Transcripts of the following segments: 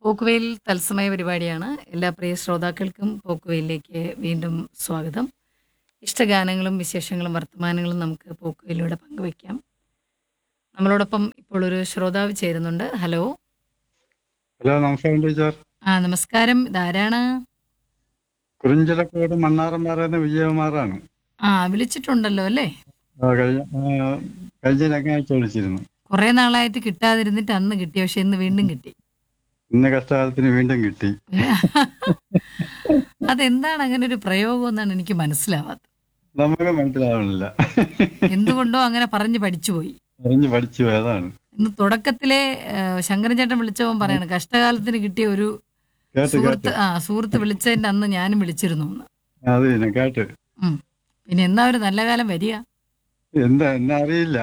പോക്കുവെയിൽ തത്സമയ പരിപാടിയാണ് എല്ലാ പ്രിയ ശ്രോതാക്കൾക്കും പോക്കുവെയിലേക്ക് വീണ്ടും സ്വാഗതം ഇഷ്ടഗാനങ്ങളും വിശേഷങ്ങളും വർത്തമാനങ്ങളും നമുക്ക് പോക്കുവെയിലൂടെ പങ്കുവയ്ക്കാം നമ്മളോടൊപ്പം ഇപ്പോൾ ഒരു ശ്രോതാവ് ചേരുന്നുണ്ട് ഹലോ ഹലോ നമസ്കാരം ടീച്ചർ ആ നമസ്കാരം ഇതാരാണ് കുറിഞ്ചലക്കോട് മണ്ണാറം പറയുന്ന വിജയകുമാറാണ് ആ വിളിച്ചിട്ടുണ്ടല്ലോ അല്ലേ ആ, കഴിഞ്ഞ ആ, കഴിഞ്ഞ രണ്ടാഴ്ച വിളിച്ചിരുന്നു കുറേ നാളായിട്ട് കിട്ടാതിരുന്നിട്ട് അന്ന് കിട്ടി പക്ഷെ ഇന്ന് വീണ്ടും കിട്ടി ഇന്ന് കഷ്ടകാലത്തിന് വീണ്ടും കിട്ടി അതെന്താണ് അങ്ങനെ ഒരു പ്രയോഗം എന്നാണ് എനിക്ക് മനസ്സിലാവാത്തത് നമുക്ക് മനസ്സിലാവണില്ല എന്തുകൊണ്ടോ അങ്ങനെ പറഞ്ഞു പഠിച്ചുപോയി അറിഞ്ഞ് പഠിച്ചു പോയതാണ് ഇന്ന് തുടക്കത്തിലെ ഏഹ്, ശങ്കരൻ ചേട്ടൻ വിളിച്ചവൻ പറയാണ് കഷ്ടകാലത്തിന് കിട്ടിയ ഒരു കേട്ട് സുഹൃത്ത് കേട്ട് ആ സുഹൃത്ത് വിളിച്ചതിന്റെ അന്ന് ഞാനും വിളിച്ചിരുന്നു എന്ന് അത് തന്നെ കേട്ട് ഉം. പിന്നെ എന്നാ ഒരു നല്ല കാലം വരിക എന്താ എന്നെ അറിയില്ല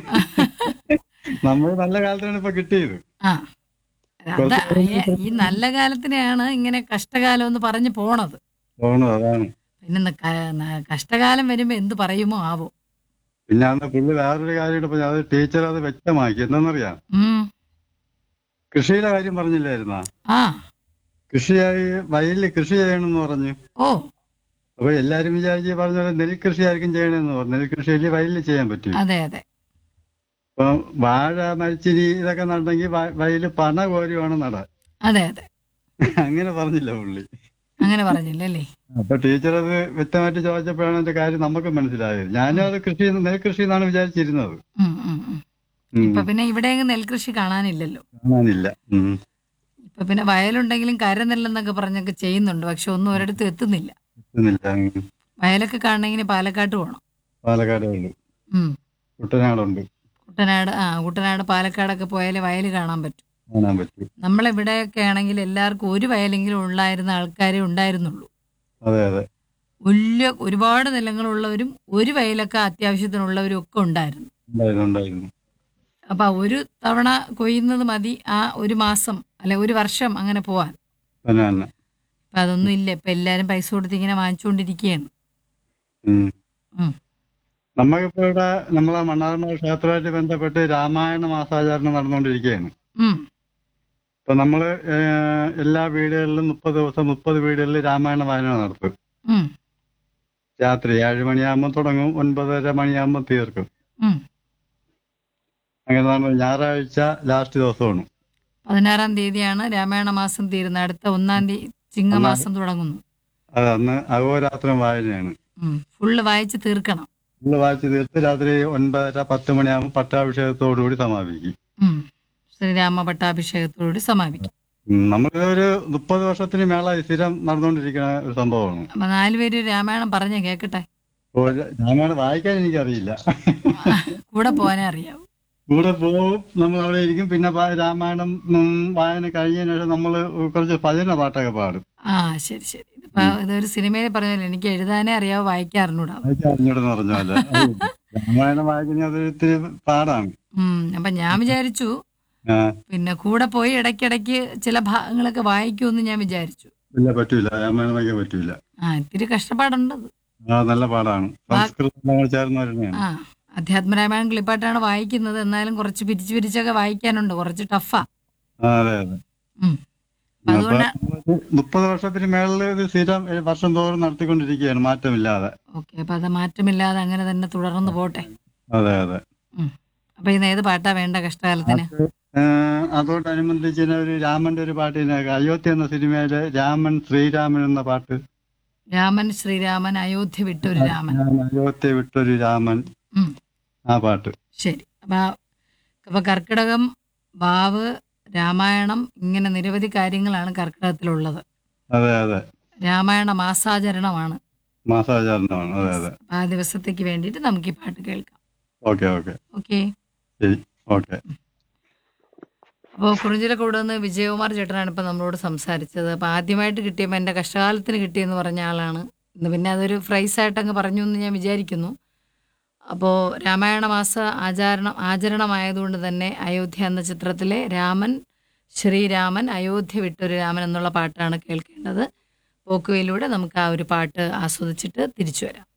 നമ്മൾ നല്ല കാലത്താണ് ഇപ്പൊ കിട്ടിയത് ആ അതാ ഈ- ഈ നല്ല കാലത്തിനെയാണ് ഇങ്ങനെ കഷ്ടകാലം എന്ന് പറഞ്ഞു പോണത് തോന്നുന്നു അതാണ് പിന്നെ ന- ക- ന- കഷ്ടകാലം വരുമ്പോ എന്ത് പറയുമോ ആവോ പിന്നെ അന്ന് പുള്ളി വേറൊരു കാര്യം ഇപ്പൊ അത് ടീച്ചർ അത് വ്യക്തമാക്കി എന്താണെന്നറിയാം ഉം കൃഷിയുടെ കാര്യം പറഞ്ഞില്ലായിരുന്നാ ആ കൃഷിയായി വയലിൽ കൃഷി ചെയ്യണമെന്ന് പറഞ്ഞു ഓ അപ്പൊ എല്ലാരും വിചാരിച്ച് പറഞ്ഞ പോലെ നെൽകൃഷി ആയിരിക്കും ചെയ്യണമെന്ന് പറഞ്ഞു നെൽകൃഷിയിൽ വയലിൽ ചെയ്യാൻ പറ്റും അതെ അതെ ഇപ്പൊ വാഴ മരിച്ചിരി ഇതൊക്കെ നടണമെങ്കിൽ വയലിൽ പണ കോരി വേണം നടാൻ അതെ അതെ അങ്ങനെ പറഞ്ഞില്ല പുള്ളി അങ്ങനെ പറഞ്ഞില്ലല്ലേ അപ്പൊ ടീച്ചർ അത് വ്യക്തമായിട്ട് ചോദിച്ചപ്പോഴാണ് എന്റെ കാര്യം നമുക്ക് മനസ്സിലായത് ഞാനും അത് കൃഷി നെൽകൃഷി എന്നാണ് വിചാരിച്ചിരുന്നത് ഉം, ഉം, ഉം. ഉം. ഇപ്പൊ പിന്നെ ഇവിടെ നെൽകൃഷി കാണാനില്ലല്ലോ കാണാനില്ല ഉം. ഇപ്പൊ പിന്നെ വയലുണ്ടെങ്കിലും കരനെല്ലെന്നൊക്കെ പറഞ്ഞൊക്കെ ചെയ്യുന്നുണ്ട് പക്ഷെ ഒന്നും ഒരിടത്തും എത്തുന്നില്ല എത്തുന്നില്ല ഉം. വയലൊക്കെ കാണണമെങ്കിൽ പാലക്കാട്ട് പോകണം പാലക്കാടേ ഉള്ളു ഉം. കുട്ടനാടുണ്ട് കുട്ടനാട് ആ കുട്ടനാട് പാലക്കാടൊക്കെ പോയാലേ വയൽ കാണാൻ പറ്റും കാണാൻ പറ്റും നമ്മളിവിടെയൊക്കെ ആണെങ്കിൽ എല്ലാവർക്കും ഒരു വയലെങ്കിലും ഉണ്ടായിരുന്ന ആൾക്കാരെ ഉണ്ടായിരുന്നുള്ളൂ അതെ അതെ വലിയ ഒരുപാട് നിലങ്ങളുള്ളവരും ഒരു വയലൊക്കെ അത്യാവശ്യത്തിനുള്ളവരും ഒക്കെ ഉണ്ടായിരുന്നു ഉണ്ടായിരുന്നു ഉണ്ടായിരുന്നു അപ്പൊ ആ ഒരു തവണ കൊയ്യുന്നത് മതി ആ ഒരു മാസം അല്ലെ ഒരു വർഷം അങ്ങനെ പോവാൻ തന്നെ തന്നെ അപ്പൊ അതൊന്നും ഇല്ല ഇപ്പൊ എല്ലാരും പൈസ കൊടുത്ത് ഇങ്ങനെ വാങ്ങിച്ചുകൊണ്ടിരിക്കുകയാണ് ഉം. ഉം. നമുക്കിപ്പോ ഇവിടെ നമ്മളെ മണ്ണാർമ ക്ഷേത്രമായിട്ട് ബന്ധപ്പെട്ട് രാമായണ മാസാചരണം നടന്നുകൊണ്ടിരിക്കുകയാണ് ഉം ഇപ്പൊ നമ്മള് ഏഹ്, എല്ലാ വീടുകളിലും മുപ്പത് ദിവസം മുപ്പത് വീടുകളിൽ രാമായണ വായന നടത്തും ഉം രാത്രി ഏഴ് മണിയാകുമ്പോൾ തുടങ്ങും ഒൻപതര മണിയാകുമ്പോൾ തീർക്കും ഉം അങ്ങനെ നമ്മൾ ഞായറാഴ്ച ലാസ്റ്റ് ദിവസമാണ് പതിനാറാം തീയതിയാണ് രാമായണ മാസം തീരുന്നത് അടുത്ത ഒന്നാം തീയതി ചിങ്ങമാസം തുടങ്ങുന്നു അത് അന്ന് അഹോരാത്രം വായനയാണ് ഉം ഫുള്ള് വായിച്ച് തീർക്കണം ഫുള്ള് വായിച്ച് തീർത്ത് രാത്രി ഒൻപതര പത്ത് മണിയാകുമ്പോൾ പട്ടാഭിഷേകത്തോടുകൂടി സമാപിക്കും ഉം ശ്രീരാമ പട്ടാഭിഷേകത്തോടുകൂടി സമാപിക്കും ഉം, നമ്മളിത് ഒരു മുപ്പത് വർഷത്തിന് മേളായി സ്ഥിരം നടന്നുകൊണ്ടിരിക്കുന്ന ഒരു സംഭവമാണ് അപ്പൊ നാലുപേര് രാമായണം പറഞ്ഞ കേക്കട്ടെ അപ്പോൾ രാമായണം വായിക്കാൻ എനിക്കറിയില്ല കൂടെ പോകാനേ അറിയാവൂ കൂടെ പോവും നമ്മൾ അവിടെ ഇരിക്കും പിന്നെ പ- രാമായണം ഉം, വായന കഴിഞ്ഞതിന് ശേഷം നമ്മൾ കുറച്ച് ഭജന പാട്ടൊക്കെ പാടും ആ ശരി ശരി ഇതിപ്പോ ഇതൊരു സിനിമയിൽ പറഞ്ഞല്ലോ എനിക്ക് എഴുതാനേ അറിയാവോ വായിക്കാൻ അറിഞ്ഞൂടാ വായിക്കാൻ അറിഞ്ഞൂടെന്ന് പറഞ്ഞ പോലെ രാമായണം വായിക്കുന്നത് അതൊരു ഇത്തിരി പാടാണ് ഉം അപ്പൊ ഞാൻ വിചാരിച്ചു ആ, പിന്നെ കൂടെ പോയി ഇടയ്ക്കിടയ്ക്ക് ചില ഭാഗങ്ങളൊക്കെ വായിക്കുമെന്ന് ഞാൻ വിചാരിച്ചു ഇല്ല പറ്റൂല രാമായണം വായിക്കാൻ പറ്റൂല ആ ഇത്തിരി കഷ്ടപ്പാടുണ്ട് അത്. ആ നല്ല പാടാണ് സംസ്കൃതം നമ്മൾ ചേർന്ന് വരുന്നതാണ് ആ അധ്യാത്മരാമായണം ക്ലിപ്പായിട്ടാണ് വായിക്കുന്നത് എന്നാലും കുറച്ച് പിരിച്ചു പിരിച്ചൊക്കെ വായിക്കാനുണ്ട് കുറച്ച് ടഫാ ആ അതെ അതെ ഉം അപ്പൊ അതുകൊണ്ട് അപ്പൊ മുപ്പത് വർഷത്തിന് മേളിൽ ഇത് സ്ഥിരം ഏ, വർഷം തോറും നടത്തിക്കൊണ്ടിരിക്കുകയാണ് മാറ്റമില്ലാതെ ഓക്കെ അപ്പൊ അത് മാറ്റമില്ലാതെ അങ്ങനെ തന്നെ തുടർന്ന് പോട്ടെ അതെ അതെ ഉം അപ്പൊ ഇന്ന് ഏത് പാട്ടാ വേണ്ട കഷ്ടകാലത്തിന് ഏ, അതോടനുബന്ധിച്ച് തന്നെ ഒരു രാമന്റെ ഒരു പാട്ടിന് അയോധ്യ എന്ന സിനിമയിലെ രാമൻ ശ്രീരാമൻ എന്ന പാട്ട് രാമൻ ശ്രീരാമൻ അയോധ്യ വിട്ടൊരു രാമൻ ഞാൻ അയോധ്യ വിട്ടൊരു രാമൻ ഉം ആ പാട്ട് ശരി അപ്പൊ അപ്പൊ കർക്കിടകം വാവ് രാമായണം ഇങ്ങനെ നിരവധി കാര്യങ്ങളാണ് കർക്കിടകത്തിലുള്ളത് അതെ അതെ രാമായണ മാസാചരണമാണ് മാസാചാരണമാണ് അതെ അതെ അപ്പൊ ആ ദിവസത്തേക്ക് വേണ്ടിയിട്ട് നമുക്ക് ഈ പാട്ട് കേൾക്കാം ഓക്കെ ഓക്കെ ഓക്കെ ശരി ഓക്കെ അപ്പോൾ കുറിഞ്ചിലക്കൂട് നിന്ന് വിജയകുമാർ ചേട്ടനാണ് ഇപ്പം നമ്മളോട് സംസാരിച്ചത് അപ്പോൾ ആദ്യമായിട്ട് കിട്ടിയപ്പോൾ എൻ്റെ കഷ്ടകാലത്തിന് കിട്ടിയെന്ന് പറഞ്ഞ ആളാണ് ഇന്ന് പിന്നെ അതൊരു ഫ്രൈസായിട്ട് അങ്ങ് പറഞ്ഞു എന്ന് ഞാൻ വിചാരിക്കുന്നു അപ്പോൾ രാമായണ മാസ ആചരണം ആചരണമായതുകൊണ്ട് തന്നെ അയോധ്യ എന്ന ചിത്രത്തിലെ രാമൻ ശ്രീരാമൻ അയോധ്യ വിട്ടൊരു രാമൻ എന്നുള്ള പാട്ടാണ് കേൾക്കേണ്ടത് പോക്കുവയിലൂടെ നമുക്ക് ആ ഒരു പാട്ട് ആസ്വദിച്ചിട്ട് തിരിച്ചു വരാം